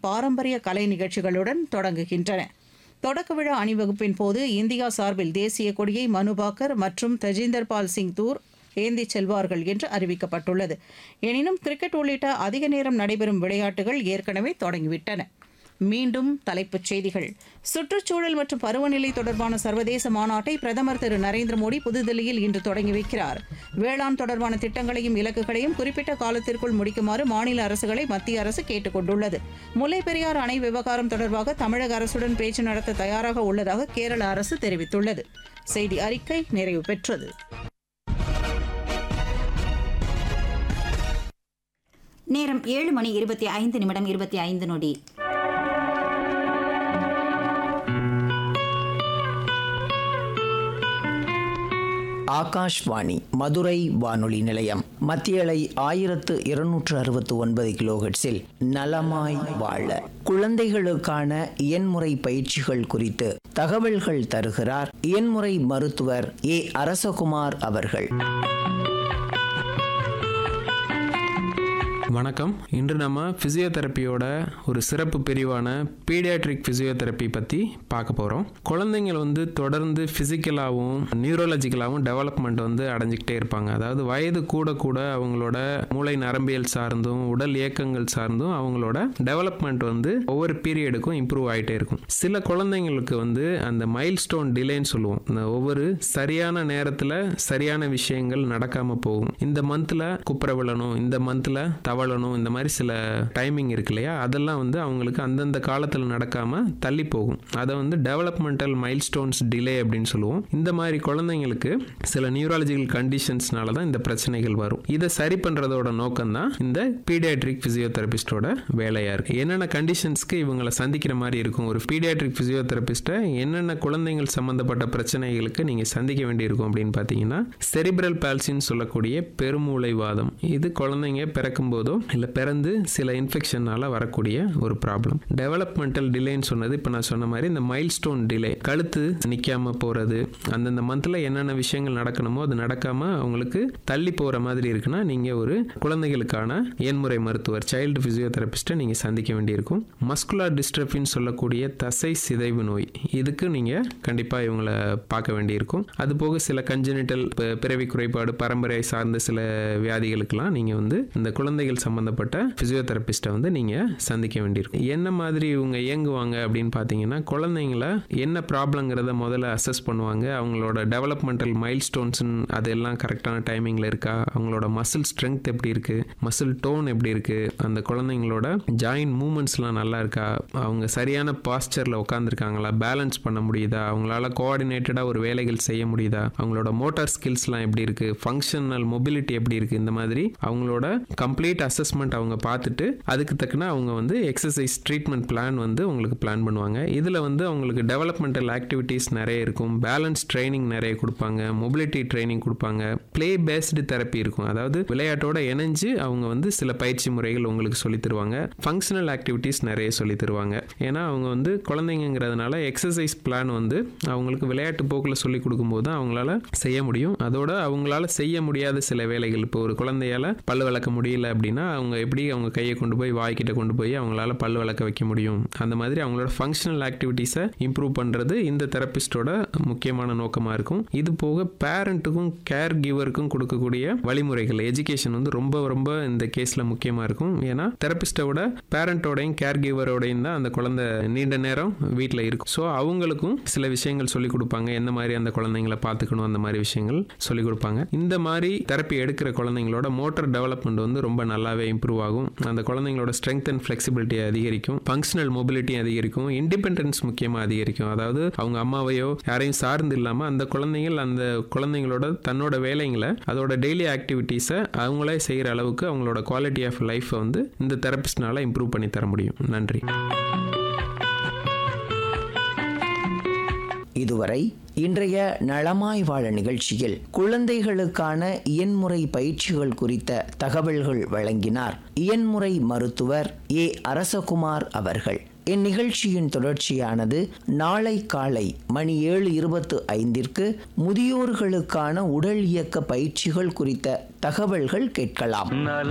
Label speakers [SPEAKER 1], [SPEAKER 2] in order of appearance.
[SPEAKER 1] பாரம்பரிய கலை நிகழ்ச்சிகளுடன் தொடங்குகின்றன தொடக்க விழா அணிவகுப்பின் போது இந்தியா சார்பில் தேசிய கொடியை மனுபாக்கர் மற்றும் தஜிந்தர் பால் சிங் தூர் ஏந்திச் செல்வார்கள் என்று அறிவிக்கப்பட்டுள்ளது எனினும் கிரிக்கெட் உள்ளிட்ட அதிக நேரம் நடைபெறும் விளையாட்டுகள் ஏற்கனவே தொடங்கிவிட்டன மீண்டும் தலைப்புச் செய்திகள் சுற்றுச்சூழல் மற்றும் பருவநிலை தொடர்பான சர்வதேச மாநாட்டை பிரதமர் திரு நரேந்திர மோடி புதுதில்லியில் இன்று தொடங்கி வைக்கிறார் வேளாண் தொடர்பான திட்டங்களையும் இலக்குகளையும் குறிப்பிட்ட காலத்திற்குள் முடிக்குமாறு மாநில அரசுகளை மத்திய அரசு கேட்டுக் கொண்டுள்ளது முல்லை பெரியாறு அணை விவகாரம் தொடர்பாக தமிழக அரசுடன் பேச்சு நடத்த தயாராக உள்ளதாக கேரள அரசு தெரிவித்துள்ளது செய்தி அறிக்கை நிறைவு பெற்றது
[SPEAKER 2] நேரம் ஏழு மணி இருபத்தி ஐந்து நிமிடம் இருபத்தி ஐந்து நொடி
[SPEAKER 3] ஆகாஷ்வாணி மதுரை வானொலி நிலையம் மத்தியலை ஆயிரத்து இருநூற்று அறுபத்து ஒன்பது கிலோஹெட்ஸில் நலமாய் வாழ குழந்தைகளுக்கான இயன்முறை பயிற்சிகள் குறித்து தகவல்கள் தருகிறார் இயன்முறை மருத்துவர் ஏ அரசகுமார் அவர்கள்
[SPEAKER 4] வணக்கம் இன்று நம்ம ஃபிசியோதெரப்பியோட ஒரு சிறப்பு பிரிவான பீடியாட்ரிக் ஃபிசியோதெரப்பி பற்றி பார்க்க போகிறோம் குழந்தைங்கள் வந்து தொடர்ந்து ஃபிசிக்கலாகவும் நியூரோலஜிக்கலாகவும் டெவலப்மெண்ட் வந்து அடைஞ்சிக்கிட்டே இருப்பாங்க அதாவது வயது கூட கூட அவங்களோட மூளை நரம்பியல் சார்ந்தும் உடல் இயக்கங்கள் சார்ந்தும் அவங்களோட டெவலப்மெண்ட் வந்து ஒவ்வொரு பீரியடுக்கும் இம்ப்ரூவ் ஆகிட்டே இருக்கும் சில குழந்தைங்களுக்கு வந்து அந்த மைல் ஸ்டோன் டிலேன்னு சொல்லுவோம் இந்த ஒவ்வொரு சரியான நேரத்தில் சரியான விஷயங்கள் நடக்காமல் போகும் இந்த மந்தில் குப்புற விழணும் இந்த மந்தில் தவழணும் இந்த மாதிரி சில டைமிங் இருக்கு இல்லையா அதெல்லாம் வந்து அவங்களுக்கு அந்தந்த காலத்தில் நடக்காமல் தள்ளி போகும் அதை வந்து டெவலப்மெண்டல் மைல் ஸ்டோன்ஸ் டிலே அப்படின்னு சொல்லுவோம் இந்த மாதிரி குழந்தைங்களுக்கு சில நியூராலஜிக்கல் கண்டிஷன்ஸ்னால தான் இந்த பிரச்சனைகள் வரும் இதை சரி பண்ணுறதோட நோக்கம் தான் இந்த பீடியாட்ரிக் ஃபிசியோதெரபிஸ்டோட வேலையாக இருக்குது என்னென்ன கண்டிஷன்ஸ்க்கு இவங்களை சந்திக்கிற மாதிரி இருக்கும் ஒரு பீடியாட்ரிக் ஃபிசியோதெரபிஸ்ட்டை என்னென்ன குழந்தைகள் சம்மந்தப்பட்ட பிரச்சனைகளுக்கு நீங்கள் சந்திக்க வேண்டியிருக்கும் அப்படின்னு பார்த்தீங்கன்னா செரிப்ரல் பால்சின்னு சொல்லக்கூடிய பெருமூளை வாதம் இது குழந்தைங்க பிறக்கும் போதோ இல்லை பிறந்து சில இன்ஃபெக்ஷனால வரக்கூடிய ஒரு ப்ராப்ளம் டெவலப்மெண்டல் டிலேன்னு சொன்னது இப்போ நான் சொன்ன மாதிரி இந்த மைல் ஸ்டோன் டிலே கழுத்து நிற்காம போகிறது அந்தந்த மந்தில் என்னென்ன விஷயங்கள் நடக்கணுமோ அது நடக்காமல் அவங்களுக்கு தள்ளி போகிற மாதிரி இருக்குன்னா நீங்கள் ஒரு குழந்தைகளுக்கான எண்முறை மருத்துவர் சைல்டு ஃபிசியோதெரபிஸ்ட்டை நீங்கள் சந்திக்க வேண்டியிருக்கும் மஸ்குலார் டிஸ்ட்ரஃபின்னு சொல்லக்கூடிய தசை சிதைவு நோய் இதுக்கு நீங்கள் கண்டிப்பாக இவங்களை பார்க்க வேண்டியிருக்கும் அது போக சில கஞ்சனிட்டல் பிறவி குறைபாடு பரம்பரை சார்ந்த சில வியாதிகளுக்கெல்லாம் நீங்கள் வந்து இந்த குழந்தைகள் சம்மந்தப்பட்ட ஃபிசியோதெரபிஸ்ட்டை வந்து நீங்கள் சந்திக்க வேண்டியிருக்கும் என்ன மாதிரி இவங்க இயங்குவாங்க அப்படின்னு பார்த்தீங்கன்னா குழந்தைங்கள என்ன ப்ராப்ளங்கிறத முதல்ல அசஸ் பண்ணுவாங்க அவங்களோட டெவலப்மெண்டல் மைல் ஸ்டோன்ஸ் அதெல்லாம் கரெக்டான டைமிங்கில் இருக்கா அவங்களோட மசில் ஸ்ட்ரென்த் எப்படி இருக்கு மசில் டோன் எப்படி இருக்கு அந்த குழந்தைங்களோட ஜாயின்ட் மூமெண்ட்ஸ்லாம் நல்லா இருக்கா அவங்க சரியான பாஸ்டரில் உட்காந்துருக்காங்களா பேலன்ஸ் பண்ண முடியுதா அவங்களால கோஆர்டினேட்டடாக ஒரு வேலைகள் செய்ய முடியுதா அவங்களோட மோட்டார் ஸ்கில்ஸ்லாம் எப்படி இருக்கு ஃபங்க்ஷனல் மொபிலிட்டி எப்படி இருக்கு இந்த மாதிரி அவங்களோட கம்ப்ளீட் அசஸ்மெண்ட் அவங்க பார்த்துட்டு அதுக்கு தக்கன அவங்க வந்து எக்ஸசைஸ் ட்ரீட்மெண்ட் பிளான் வந்து உங்களுக்கு பிளான் பண்ணுவாங்க இதில் வந்து அவங்களுக்கு டெவலப்மெண்டல் ஆக்டிவிட்டீஸ் நிறைய இருக்கும் பேலன்ஸ் ட்ரைனிங் நிறைய கொடுப்பாங்க மொபிலிட்டி ட்ரைனிங் கொடுப்பாங்க ப்ளே பேஸ்டு தெரப்பி இருக்கும் அதாவது விளையாட்டோட இணைஞ்சு அவங்க வந்து சில பயிற்சி முறைகள் உங்களுக்கு சொல்லித் தருவாங்க ஃபங்க்ஷனல் ஆக்டிவிட்டீஸ் நிறைய சொல்லித் தருவாங்க ஏன்னா அவங்க வந்து குழந்தைங்கிறதுனால எக்ஸசைஸ் பிளான் வந்து அவங்களுக்கு விளையாட்டு போக்கில் சொல்லி கொடுக்கும்போது தான் அவங்களால செய்ய முடியும் அதோட அவங்களால செய்ய முடியாத சில வேலைகள் இப்போ ஒரு குழந்தையால பல் விளக்க முடியல அப்படின்னா அவங்க எப்படி அவங்க கையை கொண்டு போய் வாய்க்கிட்ட கொண்டு போய் அவங்களால பல் விளக்க வைக்க முடியும் அந்த மாதிரி அவங்களோட ஃபங்க்ஷனல் ஆக்டிவிட்டீஸை இம்ப்ரூவ் பண்ணுறது இந்த தெரப்பிஸ்டோட முக்கியமான நோக்கமாக இருக்கும் இது போக பேரண்ட்டுக்கும் கேர் கிவருக்கும் கொடுக்கக்கூடிய வழிமுறைகள் எஜுகேஷன் வந்து ரொம்ப ரொம்ப இந்த கேஸில் முக்கியமாக இருக்கும் ஏன்னா தெரப்பிஸ்டோட பேரண்ட்டோடையும் கேர் கிவரோடையும் தான் அந்த குழந்தை நீண்ட நேரம் வீட்டில் இருக்கும் ஸோ அவங்களுக்கும் சில விஷயங்கள் சொல்லிக் கொடுப்பாங்க எந்த மாதிரி அந்த குழந்தைங்களை பார்த்துக்கணும் அந்த மாதிரி விஷயங்கள் சொல்லிக் கொடுப்பாங்க இந்த மாதிரி தெரப்பி எடுக்கிற குழந்தைங்களோட மோட்டர் டெவலப்மெண்ட் வந்து ரொம்ப நல்லாவே இம்ப்ரூவ் ஆகும் அந்த குழந்தைங்களோட ஸ்ட்ரென்த் அண்ட் ஃப்ளெக்சிபிலிட்டி அதிகரிக்கும் ஃபங்க்ஷனல் மொபிலிட்டி அதிகரிக்கும் இண்டிபெண்டன்ஸ் முக்கியமாக அதிகரிக்கும் அதாவது அவங்க அம்மாவையோ யாரையும் சார்ந்து இல்லாமல் அந்த குழந்தைகள் அந்த குழந்தைங்களோட தன்னோட வேலைங்களை அதோட டெய்லி ஆக்டிவிட்டீஸை அவங்களே செய்கிற அளவுக்கு அவங்களோட குவாலிட்டி ஆஃப் லைஃப்பை வந்து இந்த தெரபிஸ்ட்னால இம்ப்ரூவ் பண்ணி தர முடியும் நன்றி
[SPEAKER 3] இதுவரை இன்றைய நலமாய் வாழ நிகழ்ச்சியில் குழந்தைகளுக்கான இயன்முறை பயிற்சிகள் குறித்த தகவல்கள் வழங்கினார் இயன்முறை மருத்துவர் ஏ அரசகுமார் அவர்கள் இந்நிகழ்ச்சியின் தொடர்ச்சியானது நாளை காலை மணி ஏழு இருபத்து ஐந்திற்கு முதியோர்களுக்கான உடல் இயக்க பயிற்சிகள் குறித்த தகவல்கள் கேட்கலாம்
[SPEAKER 5] நல